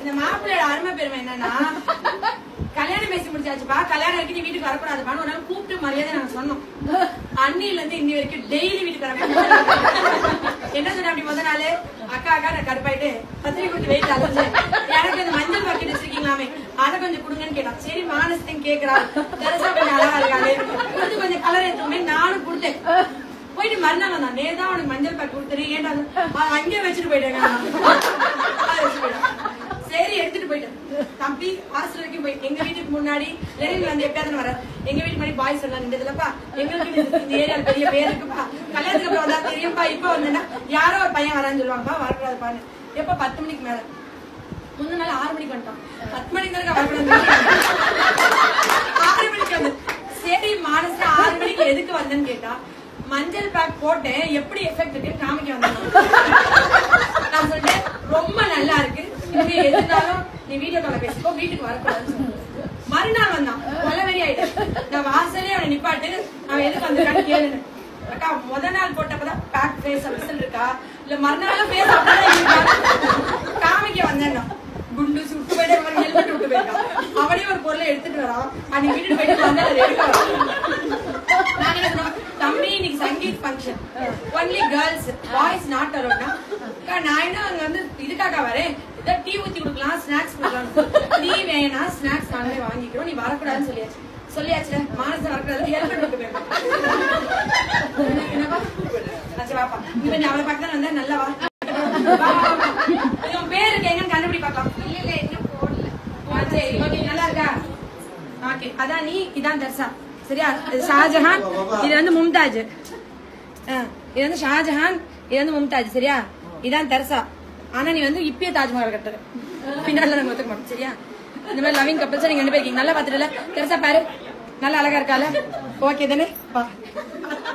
இந்த மாப்பிள்ளையோட அருமை பெருமை என்னன்னா கல்யாணம் பேசி முடிச்சாச்சுப்பா கல்யாணம் இருக்கு நீ வீட்டுக்கு வரக்கூடாதுப்பான்னு ஒரு நாள் கூப்பிட்டு மரியாதை நாங்க சொன்னோம் அண்ணில இருந்து இன்னி வரைக்கும் டெய்லி வீட்டுக்கு வரப்ப என்ன சொன்ன அப்படி முத நாள் அக்கா அக்கா நான் கடுப்பாயிட்டு பத்திரிக்கை கொடுத்து வெயிட் ஆகுது எனக்கு இந்த மஞ்சள் பாக்கெட் வச்சிருக்கீங்களாமே அதை கொஞ்சம் கொடுங்கன்னு கேட்டான் சரி மானசத்தையும் கேக்குறா தரிசா கொஞ்சம் அழகா இருக்காங்க கொஞ்சம் கொஞ்சம் கலர் எடுத்துமே நானும் கொடுத்தேன் போயிட்டு மறுநாள் வந்தான் நேரு தான் உனக்கு மஞ்சள் பாக்கெட் கொடுத்துரு ஏன்டா அது? ஆ, அங்கேயே வச்சுட்டு போயிட்டேங்க அதை வச்சுட்டு போயிட்டேன். சரி எடுத்துட்டு போயிட்டேன் தம்பி ஹாஸ்டல் வரைக்கும் போய் எங்க வீட்டுக்கு முன்னாடி லெனின் வந்து எப்பயாவது வர எங்க வீட்டு முன்னாடி பாய்ஸ் எல்லாம் நின்றதுலப்பா எங்களுக்கு இந்த- இந்த ஏரியால பெரிய பேர் இருக்குப்பா கல்யாணத்துக்கு அப்புறம் வந்தா தெரியும்பா இப்ப வந்தேன்னா யாரோ ஒரு பையன் வரான்னு சொல்லுவாங்கப்பா வரக்கூடாதுப்பான்னு எப்ப பத்து மணிக்கு மேல முந்தின நாள் ஆறு மணிக்கு வந்துட்டான் பத்து மணிக்கு தான் வரக்கூடாது ஆறு மணிக்கு வந்து சரி மானச ஆறு மணிக்கு எதுக்கு வந்தேன்னு கேட்டா மஞ்சள் பேக் போட்டேன் எப்படி எஃபெக்ட் இருக்குன்னு காமிக்க வந்தேன் நான் சொல்லிட்டேன் ரொம்ப நல்லா இருக்கு இனிமே எதுனாலும் நீ வீடியோ கால பேசிக்கோ வீட்டுக்கு வரக்கூடாதுன்னு சொன்னேன். மறுநாள் வந்தான் கொலவெறி ஆயிட்டேன் நான் வாசலே அவனை நிப்பாட்டு அவன் எதுக்கு வந்திருக்கான்னு கேளுன்னு அக்கா முத நாள் போட்டப்பதான் பேக் ஃபேஸ் ரிசல்ட் இருக்கா இல்ல மறுநாளும் ஃபேஸ் அப்படிதான் இருக்கா காமிக்க வந்தேன் நான். குண்டு சுட்டு போயிட்டு ஒரு ஹெல்மெட் விட்டு போயிருக்கான் அவனே ஒரு பொருளை எடுத்துட்டு வரான் அன்னைக்கு வீட்டுக்கு போயிட்டு வந்தா அதை எடுக்க வரான் நாங்க என்ன சொன்னோம், தம்பி இன்னைக்கு Sangeet function only girls boys not அலோட்னா நான் என்ன அங்க வந்து இதுக்காக வரேன் ஏதாவது டீ ஊத்தி கொடுக்கலாம் ஸ்நாக்ஸ் கொடுக்கலாம் நீ வேணா ஸ்நாக்ஸ் நாங்களே வாங்கிக்கிறோம் நீ வரக்கூடாதுன்னு சொல்லியாச்சு சொல்லியாச்சுல மானச வரக்கூடாது ஹெல்மெட் விட்டு போயிருக்கோம் என்னப்பா அச்சா வாப்பா இப்ப நீ அவளை பார்க்க வந்தா நல்லா வா வா, வா, வா. இது உன் பேர் இருக்கு எங்கன்னு கண்டுபிடி பார்க்கலாம் இல்ல இல்ல இன்னும் போடல ஆ, சரி ஓகே நல்லா இருக்கா ஓகே அதான் நீ இதான் தர்சா சரியா இது ஷாஜஹான் இது வந்து மும்தாஜ் ஆ, இது வந்து ஷாஜஹான் இது வந்து மும்தாஜ் சரியா இதான் தர்சா ஆனா நீ வந்து இப்பயே தாஜ்மஹால் கட்டுற பின்னால நாங்க ஒத்துக்க மாட்டோம் சரியா இந்த மாதிரி லவிங் கப்பல்ஸ் நீங்க ரெண்டு பேர் இருக்கீங்க நல்லா பாத்துட்டல தெரசா பாரு நல்லா அழகா இருக்கால ஓகே தானே வா